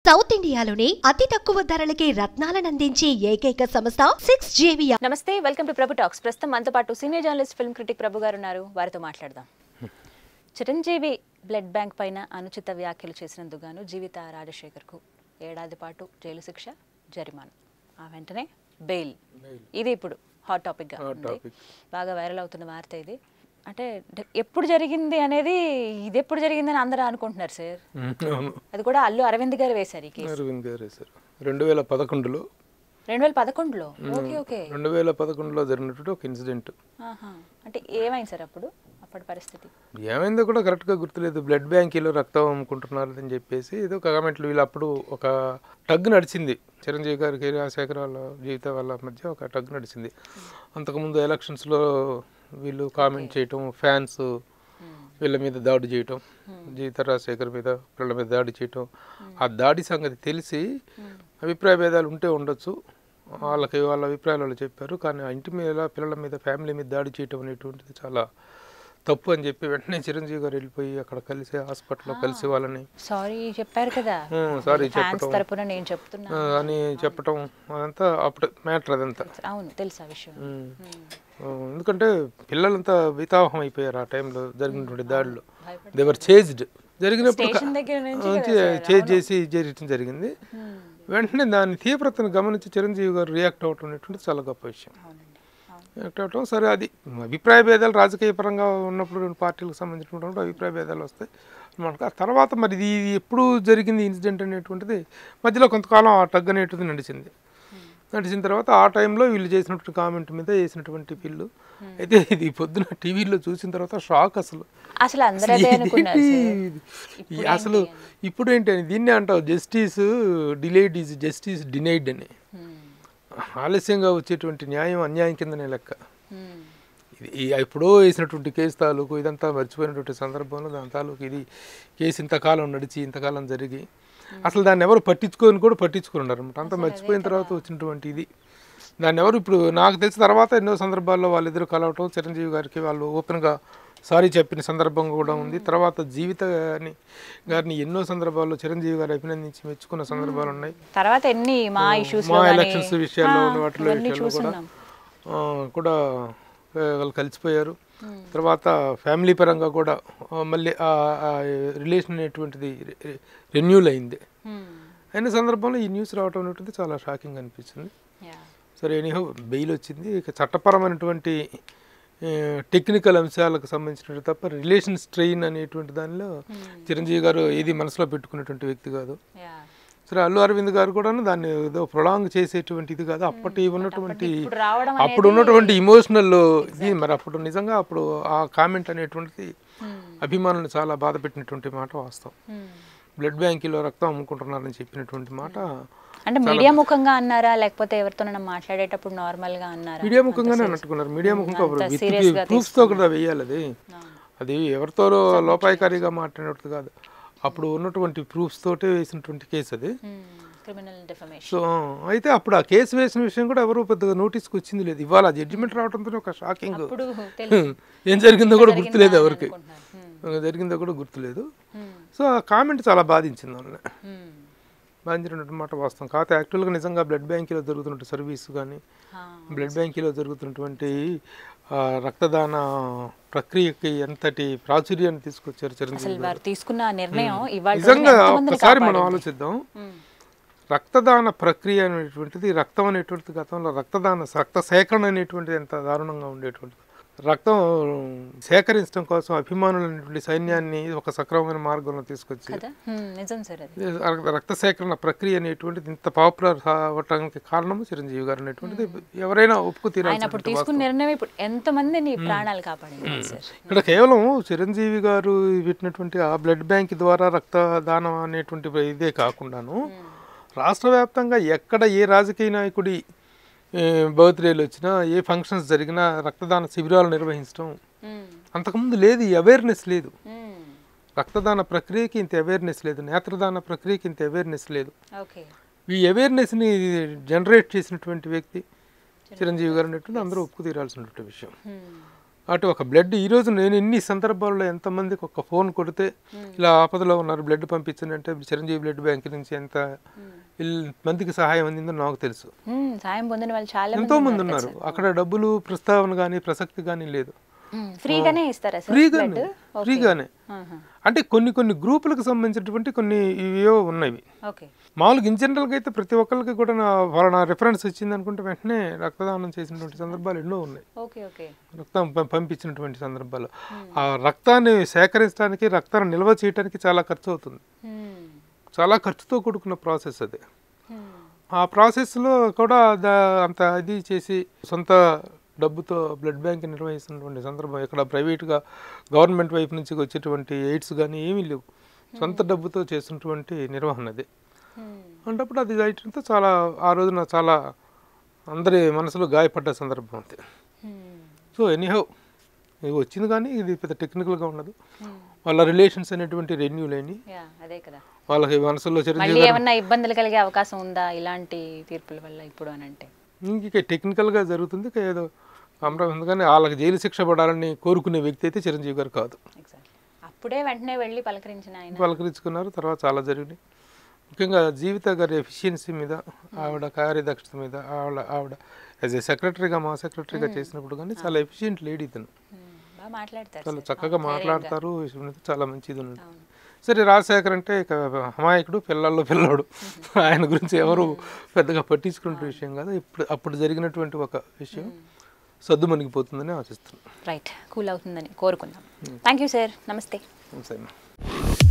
South ఇండియాలోనే అతి తక్కువ ధరలకి రత్నాలనందించే ఏకైక సంస్థ సిక్స్ జేవియా నమస్తే వెల్కమ్ టు ప్రభు టాక్స్ ప్రస్తుతం మనతో పాటు senior journalist film critic Prabhu garu ఉన్నారు వారితో మాట్లాడదాం చిరంజీవి బ్లడ్ బ్యాంక్ పైన అనుచిత వ్యాఖ్యలు చేసినందుకు గాను జీవిత రాజశేఖర్కు ఏడాది పాటు జైలు శిక్ష జరిమానా ఆ వెంటనే బెయిల్ ఇది ఇప్పుడు హాట్ టాపిక్గా ఉంది బాగా వైరల్ అవుతున్న వార్త ఇది అంటే డ- ఎప్పుడు జరిగింది అనేది ఇది ఎప్పుడు జరిగిందని అందరూ అనుకుంటున్నారు సార్ అవును అది కూడా అల్లు అరవింద్ గారు వేశారు ఈ కేసు అరవింద్ గారు వేశారు రెండు వేల పదకొండులో రెండు వేల పదకొండులో ఓకే ఓకే రెండు వేల పదకొండులో జరిగినటువంటి ఒక ఇన్సిడెంట్ ఆహా. అంటే ఏమైంది సార్ అప్పుడు అప్పటి పరిస్థితి ఏమైందో కూడా కరెక్ట్గా గుర్తులేదు బ్లడ్ బ్యాంకీలో రక్తం అమ్ముకుంటున్నారు అని చెప్పేసి ఏదో ఒక కామెంట్లు వీళ్ళు అప్పుడు ఒక టగ్ నడిచింది చిరంజీవి గారికి రాజశేఖర వాళ్ళ జీవిత వాళ్ళ మధ్య ఒక టగ్ నడిచింది అంతకుముందు ఎలక్షన్స్లో వీళ్ళు కామెంట్ చేయటం ఫ్యాన్స్ వీళ్ళ మీద దాడి చేయటం జీవిత రాజశేఖర్ మీద వీళ్ళ మీద దాడి చేయటం ఆ దాడి సంగతి తెలిసి అభిప్రాయ భేదాలు ఉంటే ఉండొచ్చు వాళ్ళకి వాళ్ళ అభిప్రాయాలు వాళ్ళు చెప్పారు కానీ ఆ ఇంటి మీద పిల్లల మీద ఫ్యామిలీ మీద దాడి చేయటం అనేటువంటిది చాలా తప్పు అని చెప్పి వెంటనే చిరంజీవి గారు వెళ్ళిపోయి అక్కడ కలిసి హాస్పిటల్లో కలిసి వాళ్ళని సారీ చెప్పారు కదా సారీ ఫ్యాన్స్ చెప్పటం తరపున నేను చెప్తున్నా ఆ, అని చెప్పటం అదంతా అప్పుడు మ్యాటర్ అదంతా అవును తెలుసు ఆ విషయం ఉమ్. ఆ, ఎందుకంటే పిల్లలంతా వితాహం అయిపోయారు ఆ టైంలో జరిగినటువంటి దాడిలో దేవర్ చేజ్డ్ జరిగినప్పుడు స్టేషన్ దగ్గర నుంచి ఆ, చే- చేజ్ చేసి చేయటం జరిగింది వెంటనే దాని తీవ్రతను గమనించి చిరంజీవి గారు రియాక్ట్ అవటం అనేటువంటి చాలా గొప్ప విషయం అవునండి అవును. రియాక్ట్ అవటం సరే అది అభిప్రాయ భేదాలు రాజకీయ పరంగా ఉన్నప్పుడు రెండు పార్టీలకు సంబంధించినటువంటి అభిప్రాయ భేదాలు వస్తాయి మనకు ఆ తర్వాత మరి ఇది ఇది ఎప్పుడు జరిగింది ఇన్సిడెంట్ అనేటువంటిది మధ్యలో కొంతకాలం ఆ టగ్ అనేటువంటిది నడిచింది నడిచిన తర్వాత ఆ టైంలో వీళ్ళు చేసినటువంటి కామెంట్ మీద వేసినటువంటి పిల్లు అయితే ఇది పొద్దున టీవీలో చూసిన తర్వాత షాక్ అసలు అసలు అందరూ అదే అనుకున్నారు ఏంటి సార్. ఇది? ఈ అసలు ఇప్పుడు ఏంటి అని దీన్నే అంటావు justice delayed is justice denied అని హ్మ్. ఆలస్యంగా వచ్చేటువంటి న్యాయం అన్యాయం కిందనే లెక్క హ్మ్. ఇది ఈ ఎప్పుడో వేసినటువంటి కేసు తాలూకు ఇదంతా మర్చిపోయినటువంటి సందర్భంలో దాని తాలూకు ఇది కేసు ఇంతకాలం నడిచి ఇంతకాలం జరిగి అసలు దాన్ని ఎవరు పట్టించుకొని కూడా పట్టించుకుని ఉన్నారు అనమాట అంతా మర్చిపోయిన తర్వాత వచ్చినటువంటి ఇది దాన్ని ఎవరు ఇప్పుడు నాకు తెలిసిన తర్వాత ఎన్నో సందర్భాల్లో వాళ్ళిద్దరు కలవటం చిరంజీవి గారికి వాళ్ళు ఓపెన్గా సారీ చెప్పిన సందర్భం కూడా ఉంది తర్వాత జీవిత గారిని గారిని ఎన్నో సందర్భాల్లో చిరంజీవి గారు అభినందించి మెచ్చుకున్న సందర్భాలు ఉన్నాయి తర్వాత ఎన్ని మా ఇష్యూస్ మా ఎలక్షన్స్ విషయాల్లో ఉన్న వాటిలో ఇవన్నీ విషయాల్లో కూడా చూస్తున్నాం ఆ, కూడా ఆ, వాళ్ళు కలిసిపోయారు తర్వాత ఫ్యామిలీ పరంగా కూడా ఆ, మళ్ళీ ఆ రిలేషన్ అనేటువంటిది రెన్యూల్ అయింది హ్మ్. అయిన సందర్భంలో ఈ న్యూస్ రావడం అనేటువంటిది చాలా షాకింగ్ అనిపించింది యా. సరే ఎనీహో బెయిల్ వచ్చింది ఇక చట్టపరమైనటువంటి టెక్నికల్ అంశాలకు సంబంధించినటువంటి తప్ప రిలేషన్ స్ట్రెయిన్ అనేటువంటి దానిలో చిరంజీవి గారు ఏది మనసులో పెట్టుకున్నటువంటి వ్యక్తి కాదు యా. సరే అల్లు అరవింద్ గారు కూడా దాన్ని ఏదో ప్రొలాంగ్ చేసేటువంటి ఇది కాదు అప్పటి ఉన్నటువంటి ఇప్పుడు రావడం అప్పుడు ఉన్నటువంటి ఇమోషనల్ ఇది మరి అప్పుడు నిజంగా అప్పుడు ఆ కామెంట్ అనేటువంటిది హ్మ్. అభిమానులను చాలా బాధ పెట్టినటువంటి మాట వాస్తవం హ్మ్. బ్లడ్ బ్యాంకీలో రక్తం అమ్ముకుంటున్నారని చెప్పినటువంటి మాట అంటే మీడియా ముఖంగా అన్నారా లేకపోతే ఎవరితోనైనా మాట్లాడేటప్పుడు నార్మల్ గా అన్నారా మీడియా ముఖంగానే అన్నట్టుకున్నారు మీడియా ముఖంగా అంత serious గా ప్రూఫ్స్ తో కూడా వేయాలి అది అది ఎవరితో లోపాయకారిగా మాట్లాడినట్టు కాదు అప్పుడు ఉన్నటువంటి ప్రూఫ్స్ తోటే వేసినటువంటి కేసు అది క్రిమినల్ డిఫమేషన్ సో అయితే అప్పుడు ఆ కేసు వేసిన విషయం కూడా ఎవరు పెద్దగా నోటీస్కి వచ్చింది లేదు ఇవాళ జడ్జిమెంట్ రావడంతో ఒక షాకింగ్ ఇప్పుడు తెలుసు ఏం జరిగిందో కూడా గుర్తులేదు జరిగిందా ఎవరికి అనుకుంటున్నారు. హ్మ్. జరిగిందో కూడా గుర్తులేదు హ్మ్. సో ఆ కామెంట్ చాలా బాధించింది వాళ్ళని హ్మ్. బాధించినటువంటి మాట వాస్తవం కాకపోతే యాక్చువల్గా నిజంగా బ్లడ్ బ్యాంకీలో జరుగుతున్న సర్వీస్ కానీ ఆ. బ్లడ్ బ్యాంకీలో జరుగుతున్నటువంటి ఆ, రక్తదాన ప్రక్రియకి ఎంతటి ప్రాచుర్యాన్ని తీసుకొచ్చారు చిరంజీవి అసలు వారు తీసుకున్న నిర్ణయం ఇవాళ నిజంగా రోజున ఎంతమందిని ఒక్కసారి మనం కాపాడింది? ఆలోచిద్దాం హ్మ్. రక్తదాన ప్రక్రియ అనేటువంటిది రక్తం అనేటువంటిది గతంలో రక్తదాన రక్త సేకరణ అనేటువంటిది ఎంత దారుణంగా ఉండేటువంటిది రక్తం సేకరించడం కోసం అభిమానులు అనేటువంటి సైన్యాన్ని ఒక సక్రమమైన మార్గంలో తీసుకొచ్చి కదా హ్మ్. నిజం సార్ అది రక్త- రక్త సేకరణ ప్రక్రియ అనేటువంటిది ఇంత పాపులర్ అవ్వటానికి కారణము చిరంజీవి గారు అనేటువంటిది ఎవరైనా ఒప్పుకు ఆయన తీరాల్సిన అప్పుడు తీసుకున్న నిర్ణయం ఇప్పుడు ఎంత మందిని ప్రాణాలు కాపాడింది సార్ ఇక్కడ కేవలం చిరంజీవి గారు పెట్టినటువంటి ఆ బ్లడ్ బ్యాంక్ ద్వారా రక్తదానం అనేటువంటి ఇదే కాకుండాను రాష్ట్ర వ్యాప్తంగా ఎక్కడ ఏ రాజకీయ నాయకుడి బర్త్డేలు వచ్చినా ఏ ఫంక్షన్స్ జరిగినా రక్తదాన శిబిరాలు నిర్వహించడం హ్మ్. అంతకుముందు లేదు ఈ అవేర్నెస్ లేదు హ్మ్. రక్తదాన ప్రక్రియకి ఇంత అవేర్నెస్ లేదు నేత్రదాన ప్రక్రియకి ఇంత అవేర్నెస్ లేదు ఓకే ఈ అవేర్నెస్ని జనరేట్ చేసినటువంటి వ్యక్తి చిరంజీవి గారు అనేటువంటి అందరూ ఒప్పుకు తీరాల్సినటువంటి విషయం హ్మ్. అటు ఒక బ్లడ్ ఈ రోజు నేను ఎన్ని సందర్భాల్లో ఎంతమందికి ఒక ఫోన్ కొడితే ఇలా ఆపదలో ఉన్నారు బ్లడ్ పంపించండి అంటే చిరంజీవి బ్లడ్ బ్యాంక్ నుంచి ఎంత ఇల్- మందికి సహాయం అందిందో నాకు తెలుసు మ్మ్. సాయం పొందిన వాళ్ళు చాలా ఎంతో మంది ఉన్నారు అక్కడ డబ్బులు ప్రస్తావన కానీ ప్రసక్తి కానీ లేదు మ్మ్. ఫ్రీగానే ఇస్తారా సార్ ఫ్రీగానే బ్లడ్? ఓకే. ఫ్రీగానే ఆహా. అంటే కొన్ని కొన్ని గ్రూపులకు సంబంధించినటువంటి కొన్ని ఇవో ఉన్నవి ఓకే మామూలుగా ఇన్ జనరల్గా అయితే ప్రతి ఒక్కరికి కూడా నా వాళ్ళ రిఫరెన్స్ వచ్చింది అనుకుంటే వెంటనే రక్తదానం చేసినటువంటి సందర్భాలు ఎన్నో ఉన్నాయి ఓకే ఓకే రక్తం పం- పంపించినటువంటి సందర్భాలు ఆ రక్తాన్ని సేకరించడానికి రక్తాన్ని నిల్వ చేయడానికి చాలా ఖర్చు అవుతుంది మ్మ్. చాలా ఖర్చుతో కూడుకున్న ప్రాసెస్ అది మ్మ్. ఆ ప్రాసెస్లో కూడా దా- అంత ఇది చేసి సొంత డబ్బుతో బ్లడ్ బ్యాంక్ నిర్వహిస్తున్నటువంటి సందర్భం ఇక్కడ ప్రైవేట్గా గవర్నమెంట్ వైపు నుంచి వచ్చేటువంటి ఎయిడ్స్ కానీ ఏమీ లేవు సొంత డబ్బుతో చేస్తున్నటువంటి నిర్వహణ అది మ్మ్. అంటప్పుడు అది చేయటంతో చాలా ఆ రోజున చాలా అందరి మనసులో గాయపడ్డ సందర్భం అంతే మ్మ్. సో ఎనీహౌ ఇది వచ్చింది కానీ ఇది పెద్ద టెక్నికల్గా ఉండదు మ్మ్. వాళ్ళ రిలేషన్స్ అనేటువంటి రెన్యూ లేని యా అదే కదా వాళ్ళకి మనసులో చిరంజీవి మళ్ళీ గారు ఏమన్నా ఇబ్బందులు కలిగే అవకాశం ఉందా ఇలాంటి తీర్పుల వల్ల ఇప్పుడు అని అంటే ఇంక టెక్నికల్గా జరుగుతుంది ఇక ఏదో అమరావతి కానీ వాళ్ళకి జైలు శిక్ష పడాలని కోరుకునే వ్యక్తి అయితే చిరంజీవి గారు కాదు ఎగ్జాక్ట్లీ అప్పుడే వెంటనే వెళ్ళి పలకరించిన ఆయన పలకరించుకున్నారు తర్వాత చాలా జరిగినాయి ముఖ్యంగా జీవిత గారి ఎఫిషియన్సీ మీద ఆవిడ కార్యదక్షత మీద ఆవిడ ఆవిడ యాజ్ ఏ సెక్రటరీగా మా సెక్రటరీగా చేసినప్పుడు కానీ చాలా ఎఫిషియెంట్ లేడీ ఇతను మ్మ్. బాగా మాట్లాడతారు చాలా సార్. చక్కగా ధైర్యంగా. మాట్లాడతారు విషయం చాలా మంచిది ఉన్నాడు అవును. సరే రాజశేఖర్ అంటే ఇక అమాయకుడు పిల్లల్లో పిల్లోడు ఆయన గురించి ఎవరు పెద్దగా పట్టించుకునే విషయం కాదు ఇప్పుడు అప్పుడు జరిగినటువంటి ఒక విషయం సద్దు మణిగిపోతుందని ఆశిస్తున్నాను రైట్ కూల్ అవుతుందని కోరుకుందాం థ్యాంక్ యూ సార్ నమస్తే సరే